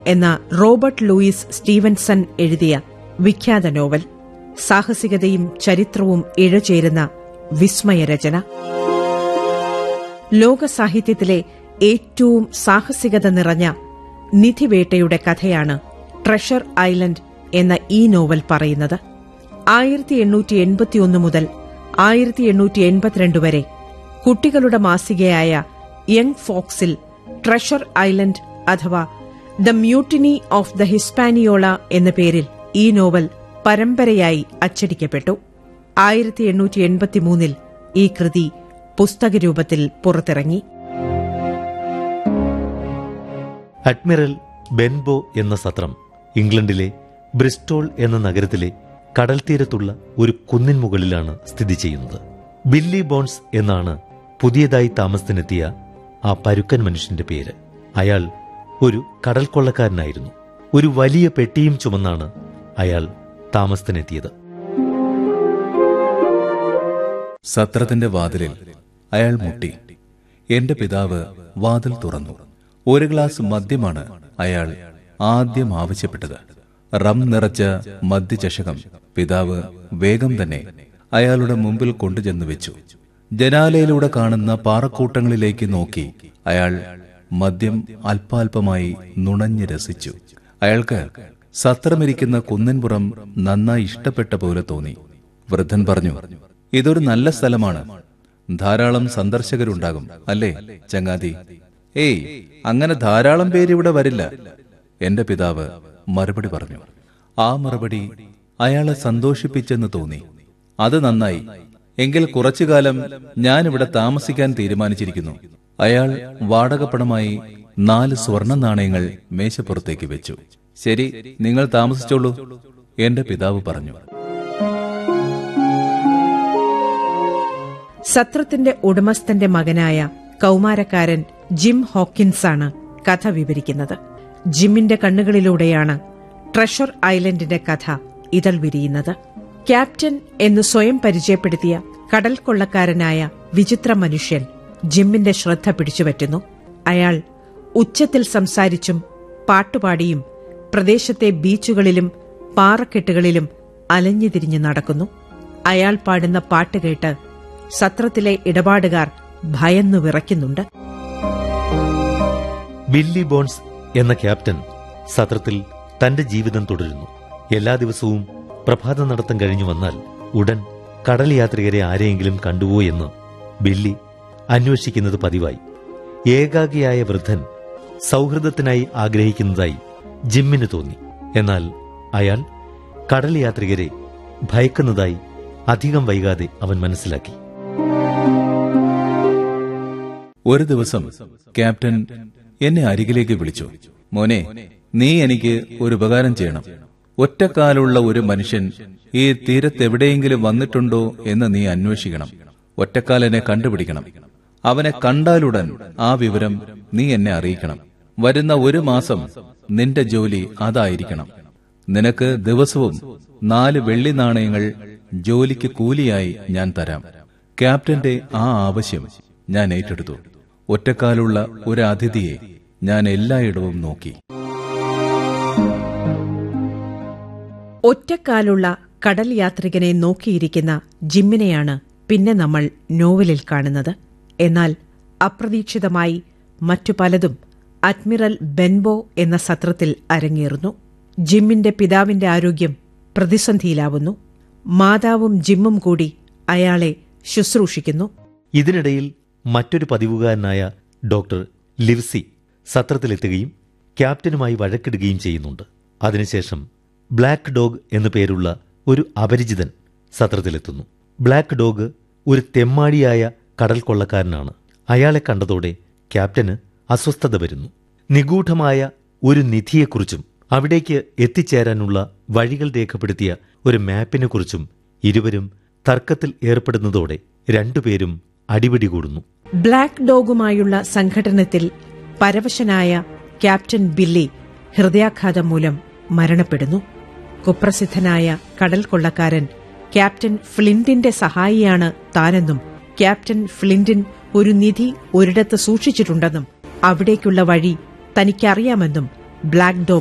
എന്ന Robert Luis Stephenson എഴുതിയ വിഖ്യാത നോവൽ സാഹസികതയും ചരിത്രവും ഇഴചേരുന്ന വിസ്മയരചന ലോക സാഹിത്യത്തിലെ ഏറ്റവും സാഹസികത നിറഞ്ഞ നിധിവേട്ടയുടെ കഥയാണ് ട്രഷർ ഐലൻഡ് എന്ന ഈ നോവൽ പറയുന്നത് ആയിരത്തി എണ്ണൂറ്റി എൺപത്തിയൊന്ന് മുതൽ ആയിരത്തി എണ്ണൂറ്റി എൺപത്തിരണ്ട് വരെ കുട്ടികളുടെ മാസികയായ യങ് ഫോക്സിൽ ട്രഷർ ഐലൻഡ് അഥവാ the mutiny of the Hispaniola എന്ന പേരിൽ ഈ നോവൽ പരമ്പരയായി അച്ചടിക്കപ്പെട്ടു ആയിരത്തി എണ്ണൂറ്റി എൺപത്തിമൂന്നിൽ ഈ കൃതി പുസ്തകരൂപത്തിൽ പുറത്തിറങ്ങി അഡ്മിറൽ ബെൻബോ എന്ന സത്രം ഇംഗ്ലണ്ടിലെ ബ്രിസ്റ്റോൾ എന്ന നഗരത്തിലെ കടൽത്തീരത്തുള്ള ഒരു കുന്നിൻ മുകളിലാണ് സ്ഥിതി ചെയ്യുന്നത് ബില്ലി ബോൺസ് എന്നാണ് പുതിയതായി താമസത്തിനെത്തിയ ആ പരുക്കൻ മനുഷ്യന്റെ പേര് അയാൾ ഒരു കടൽ കൊള്ളക്കാരനായിരുന്നു ഒരു വലിയ പെട്ടിയും ചുമന്നാണ് അയാൾ താമസത്തിനെത്തിയത് സത്രത്തിന്റെ വാതിലിൽ അയാൾ മുട്ടി എന്റെ പിതാവ് വാതിൽ തുറന്നു ഒരു ഗ്ലാസ് മദ്യമാണ് അയാൾ ആദ്യം ആവശ്യപ്പെട്ടത് റം നിറച്ച മദ്യചഷകം പിതാവ് വേഗം തന്നെ അയാളുടെ മുമ്പിൽ കൊണ്ടുചെന്ന് വെച്ചു ജനാലയിലൂടെ കാണുന്ന പാറക്കൂട്ടങ്ങളിലേക്ക് നോക്കി അയാൾ മദ്യം അല്പാൽപമായി നുണഞ്ഞ് രസിച്ചു അയാൾക്ക് സത്രമിരിക്കുന്ന കുന്നിൻപുറം നന്നായി ഇഷ്ടപ്പെട്ട പോലെ തോന്നി വൃദ്ധൻ പറഞ്ഞു ഇതൊരു നല്ല സ്ഥലമാണ് ധാരാളം സന്ദർശകരുണ്ടാകും അല്ലേ ചങ്ങാതി ഏയ് അങ്ങനെ ധാരാളം പേര് ഇവിടെ വരില്ല എന്റെ പിതാവ് മറുപടി പറഞ്ഞു ആ മറുപടി അയാളെ സന്തോഷിപ്പിച്ചെന്ന് തോന്നി അത് നന്നായി എങ്കിൽ കുറച്ചുകാലം ഞാൻ ഇവിടെ താമസിക്കാൻ തീരുമാനിച്ചിരിക്കുന്നു അയാൾ വാടകപ്പണമായി നാല് സ്വർണ്ണ നാണയങ്ങൾ മേശപ്പുറത്തേക്ക് വെച്ചു ശരി നിങ്ങൾ താമസിച്ചോളൂ എന്റെ പിതാവ് പറഞ്ഞു സത്രത്തിന്റെ ഉടമസ്ഥന്റെ മകനായ കൌമാരക്കാരൻ ജിം ഹോക്കിൻസാണ് കഥ വിവരിക്കുന്നത് ജിമ്മിന്റെ കണ്ണുകളിലൂടെയാണ് ട്രഷർ ഐലൻഡിന്റെ കഥ ഇതൾ വിരിയുന്നത് ക്യാപ്റ്റൻ എന്ന് സ്വയം പരിചയപ്പെടുത്തിയ കടൽ കൊള്ളക്കാരനായ വിചിത്ര മനുഷ്യൻ ജിമ്മിന്റെ ശ്രദ്ധ പിടിച്ചുപറ്റുന്നു അയാൾ ഉച്ചത്തിൽ സംസാരിച്ചും പാട്ടുപാടിയും പ്രദേശത്തെ ബീച്ചുകളിലും പാറക്കെട്ടുകളിലും അലഞ്ഞുതിരിഞ്ഞു നടക്കുന്നു അയാൾ പാടുന്ന പാട്ട് കേട്ട് സത്രത്തിലെ ഇടപാടുകാർ ഭയന്നു വിറയ്ക്കുന്നുണ്ട് ബില്ലി ബോൺസ് എന്ന ക്യാപ്റ്റൻ സത്രത്തിൽ തന്റെ ജീവിതം തുടരുന്നു എല്ലാ ദിവസവും പ്രഭാത നടത്തം കഴിഞ്ഞു വന്നാൽ ഉടൻ കടൽ യാത്രികരെ ആരെയെങ്കിലും കണ്ടുവോ എന്ന് ബില്ലി അന്വേഷിക്കുന്നത് പതിവായി ഏകാഗിയായ വൃദ്ധൻ സൗഹൃദത്തിനായി ആഗ്രഹിക്കുന്നതായി ജിമ്മിന് തോന്നി എന്നാൽ അയാൾ കടൽ യാത്രികരെ ഭയക്കുന്നതായി അധികം വൈകാതെ അവൻ മനസ്സിലാക്കി ഒരു ദിവസം ക്യാപ്റ്റൻ എന്നെ അരികിലേക്ക് വിളിച്ചു മോനെ നീ എനിക്ക് ഒരു ഉപകാരം ചെയ്യണം ഒറ്റക്കാലുള്ള ഒരു മനുഷ്യൻ ഈ തീരത്തെവിടെയെങ്കിലും വന്നിട്ടുണ്ടോ എന്ന് നീ അന്വേഷിക്കണം ഒറ്റക്കാലനെ കണ്ടുപിടിക്കണം അവനെ കണ്ടാലുടൻ ആ വിവരം നീ എന്നെ അറിയിക്കണം വരുന്ന ഒരു മാസം നിന്റെ ജോലി അതായിരിക്കണം നിനക്ക് ദിവസവും നാല് വെള്ളി നാണയങ്ങൾ ജോലിക്ക് കൂലിയായി ഞാൻ തരാം ക്യാപ്റ്റന്റെ ആ ആവശ്യം ഞാൻ ഏറ്റെടുത്തു ഒറ്റക്കാലുള്ള ഒരു അതിഥിയെ ഞാൻ എല്ലായിടവും നോക്കി ഒറ്റക്കാലുള്ള കടൽ യാത്രികനെ നോക്കിയിരിക്കുന്ന ജിമ്മിനെയാണ് പിന്നെ നമ്മൾ നോവലിൽ കാണുന്നത് എന്നാൽ അപ്രതീക്ഷിതമായി മറ്റു പലതും അഡ്മിറൽ ബെൻബോ എന്ന സത്രത്തിൽ അരങ്ങേറുന്നു ജിമ്മിന്റെ പിതാവിന്റെ ആരോഗ്യം പ്രതിസന്ധിയിലാവുന്നു മാതാവും ജിമ്മും കൂടി അയാളെ ശുശ്രൂഷിക്കുന്നു ഇതിനിടയിൽ മറ്റൊരു പതിവുകാരനായ ഡോക്ടർ ലിവ്സി സത്രത്തിലെത്തുകയും ക്യാപ്റ്റനുമായി വഴക്കിടുകയും ചെയ്യുന്നുണ്ട് അതിനുശേഷം ബ്ലാക്ക് ഡോഗ് എന്നു പേരുള്ള ഒരു അപരിചിതൻ സത്രത്തിലെത്തുന്നു ബ്ലാക്ക് ഡോഗ് ഒരു തെമ്മാടിയായ കടൽ കൊള്ളക്കാരനാണ് അയാളെ കണ്ടതോടെ ക്യാപ്റ്റന് അസ്വസ്ഥത വരുന്നു നിഗൂഢമായ ഒരു നിധിയെക്കുറിച്ചും അവിടേക്ക് എത്തിച്ചേരാനുള്ള വഴികൾ രേഖപ്പെടുത്തിയ ഒരു മാപ്പിനെക്കുറിച്ചും ഇരുവരും തർക്കത്തിൽ ഏർപ്പെടുന്നതോടെ രണ്ടുപേരും അടിപിടി കൂടുന്നു ബ്ലാക്ക് ഡോഗുമായുള്ള സംഘടനത്തിൽ പരവശനായ ക്യാപ്റ്റൻ ബില്ലി ഹൃദയാഘാതം മൂലം മരണപ്പെടുന്നു കുപ്രസിദ്ധനായ കടൽ കൊള്ളക്കാരൻ ക്യാപ്റ്റൻ ഫ്ലിന്റിന്റെ സഹായിയാണ് താനെന്നും ക്യാപ്റ്റൻ ഫ്ലിന്റിൻ ഒരു നിധി ഒരിടത്ത് സൂക്ഷിച്ചിട്ടുണ്ടെന്നും അവിടേക്കുള്ള വഴി തനിക്കറിയാമെന്നും ബ്ലാക്ക് ഡോഗ്